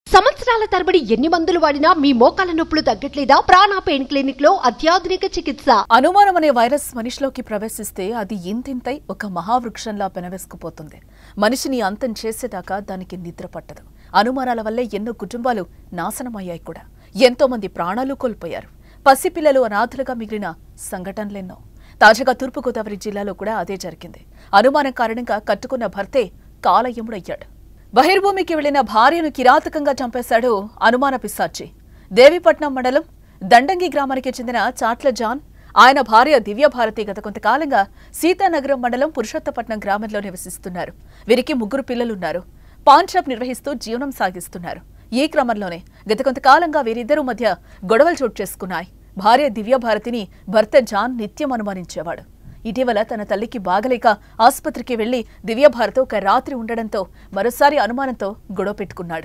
సంవత్సరాల తరబడి ఎన్ని మందులు వాడినా మీ మోకాల నొప్పులు తగ్గట్లేదా ప్రాణ పెయిన్ క్లినిక్ లో అత్యాధునిక చికిత్స అనుమానం అనే వైరస్ మనిషిలోకి ప్రవేశిస్తే అది ఇంతింతై ఒక మహావృక్షంలా పెనవేసుకుపోతుంది మనిషిని అంతం చేసేదాకా దానికి నిద్ర పట్టదు అనుమానాల వల్లే ఎన్నో కుటుంబాలు నాశనమయ్యాయి కూడా ఎంతో మంది ప్రాణాలు కోల్పోయారు పసిపిల్లలు అనాథలుగా మిగిలిన సంఘటనలెన్నో తాజాగా తూర్పుగోదావరి జిల్లాలో కూడా అదే జరిగింది అనుమానం కారణంగా కట్టుకున్న భర్తే కాలయముడయ్యాడు బహిర్భూమికి వెళ్లిన భార్యను కిరాతకంగా చంపేశాడు అనుమాన పిశాచి దేవీపట్నం మండలం దండంగి గ్రామానికి చెందిన చాట్ల జాన్ ఆయన భార్య దివ్యభారతి గత కొంతకాలంగా సీతానగరం మండలం పురుషోత్తపట్నం గ్రామంలో నివసిస్తున్నారు వీరికి ముగ్గురు పిల్లలున్నారు పాన్ షాప్ నిర్వహిస్తూ జీవనం సాగిస్తున్నారు ఈ క్రమంలోనే గత కొంతకాలంగా వీరిద్దరూ మధ్య గొడవలు చోటు చేసుకున్నాయి భార్య దివ్యభారతిని భర్త జాన్ నిత్యం అనుమానించేవాడు ఇటీవల తన తల్లికి బాగలేక ఆసుపత్రికి వెళ్లి దివ్యభారత్ ఒక రాత్రి ఉండడంతో మరోసారి అనుమానంతో గొడవ పెట్టుకున్నాడు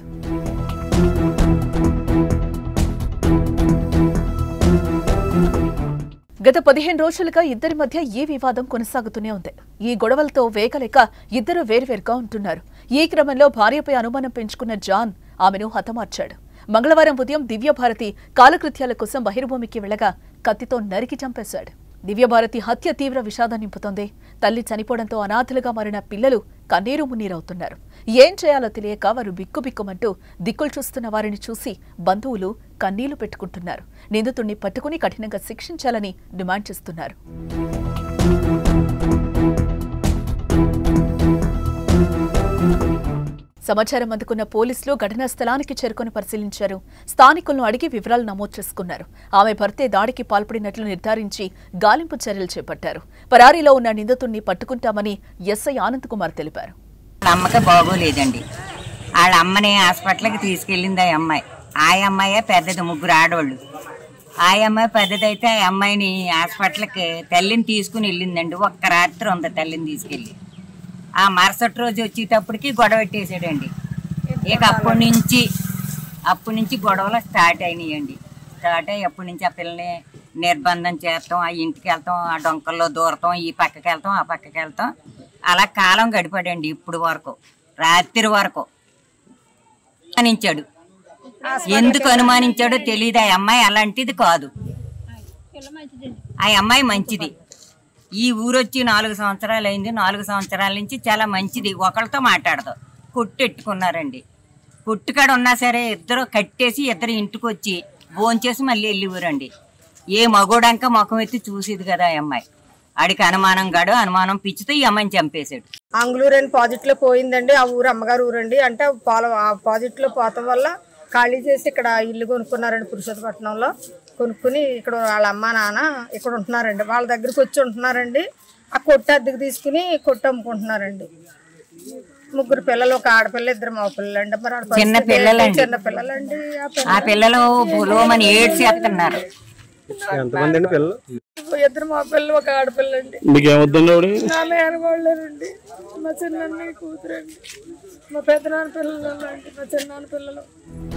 గత పదిహేను రోజులుగా ఇద్దరి మధ్య ఈ వివాదం కొనసాగుతూనే ఉంది ఈ గొడవలతో వేగలేక ఇద్దరు వేరువేరుగా ఉంటున్నారు ఈ క్రమంలో భార్యపై అనుమానం పెంచుకున్న జాన్ ఆమెను హతమార్చాడు మంగళవారం ఉదయం దివ్యభారతి కాలకృత్యాల కోసం బహిర్భూమికి వెళ్లగా కత్తితో నరికి చంపేశాడు దివ్యభారతి హత్య తీవ్ర విషాదం నింపుతోంది తల్లి చనిపోవడంతో అనాథలుగా మారిన పిల్లలు కన్నీరు మున్నీరవుతున్నారు ఏం చేయాలో తెలియక వారు బిక్కుబిక్కుమంటూ దిక్కులు చూస్తున్న వారిని చూసి బంధువులు కన్నీళ్లు పెట్టుకుంటున్నారు నిందితుడిని పట్టుకుని కఠినంగా శిక్షించాలని డిమాండ్ చేస్తున్నారు సమాచారం అందుకున్న పోలీసులు ఘటనా స్థలానికి చేరుకొని పరిశీలించారు స్థానికులను అడిగి వివరాలు నమోదు చేసుకున్నారు ఆమె భర్తే దాడికి పాల్పడినట్లు నిర్ధారించి గాలింపు చర్యలు చేపట్టారు పరారీలో ఉన్న నిందితుడిని పట్టుకుంటామని ఎస్ఐ ఆనంద్ కుమార్ తెలిపారు వాళ్ళ అమ్మకి బాగోలేదండి వాళ్ళ అమ్మని హాస్పిటల్కి తీసుకెళ్ళింది ఆ అమ్మాయి ఆ అమ్మాయే పెద్దది ముగ్గురు ఆడవాళ్ళు ఆ అమ్మాయి పెద్దది అయితే ఆ అమ్మాయిని హాస్పిటల్కి తల్లిని తీసుకుని వెళ్ళిందండి ఒక్క రాత్రి ఉంది తల్లిని తీసుకెళ్ళి ఆ మరుసటి రోజు వచ్చేటప్పటికి గొడవ పెట్టేసాడండి ఇక అప్పటి నుంచి అప్పటి నుంచి గొడవలు స్టార్ట్ అయినాయండి స్టార్ట్ అయ్యి అప్పటి నుంచి ఆ పిల్లని నిర్బంధం చేస్తాం ఆ ఇంటికి వెళ్తాం ఆ డొంకల్లో దూరతాం ఈ పక్కకి వెళ్తాం ఆ పక్కకి వెళ్తాం అలా కాలం గడిపాడండి ఇప్పుడు వరకు రాత్రి వరకు అనుమానించాడు ఎందుకు అనుమానించాడో తెలియదు ఆ అమ్మాయి అలాంటిది కాదు ఆ అమ్మాయి మంచిది ఈ ఊరొచ్చి నాలుగు సంవత్సరాలు అయింది నాలుగు సంవత్సరాల నుంచి చాలా మంచిది ఒకరితో మాట్లాడదు కొట్టెట్టుకున్నారండి కొట్టుకాడ ఉన్నా సరే ఇద్దరు కట్టేసి ఇద్దరు ఇంటికి వచ్చి భోంచేసి మళ్ళీ వెళ్ళి ఊరండి ఏ మగోడంక ముఖం ఎత్తి చూసేది కదా ఆ అమ్మాయి ఆడికి అనుమానం గాడు అనుమానం పిచ్చితో ఈ అమ్మాయిని చంపేశాడు ఆంగ్లూరు అని పాజిట్ లో పోయిందండి ఆ ఊరు అమ్మగారు ఊరండి అంటే పాల ఆ పాజిట్ లో పోతాం వల్ల ఖాళీ చేసి ఇక్కడ ఇల్లు కొనుక్కున్నారండి పురుషోత్తపట్నంలో కొనుక్కుని ఇక్కడ వాళ్ళ అమ్మ నాన్న ఇక్కడ ఉంటున్నారండి వాళ్ళ దగ్గరికి వచ్చి ఉంటున్నారండి ఆ కొట్టు అద్దెకు తీసుకుని కొట్టు అమ్ముకుంటున్నారండి ముగ్గురు పిల్లలు ఒక ఆడపిల్ల ఇద్దరు మగ పిల్లలు అండి మరి ఆడ చిన్న పరిస్థితి పిల్లలండి. చిన్న పిల్లలండి ఆ పిల్ల- ఆ పిల్లలు బులోమని ఏడ్చేస్తున్నారు ఎంతమంది అండి పిల్లలు ఇద్దరు మగ పిల్లలు ఒక ఆడపిల్ల అండి మీకు ఏమొద్దండి ఆవిడ నా మేనగోళ్ళేనండి మా చిన్న కూతురండి మా పెద్ద నాన్న పిల్లలు అండి మా చిన్నాన్న పిల్లలు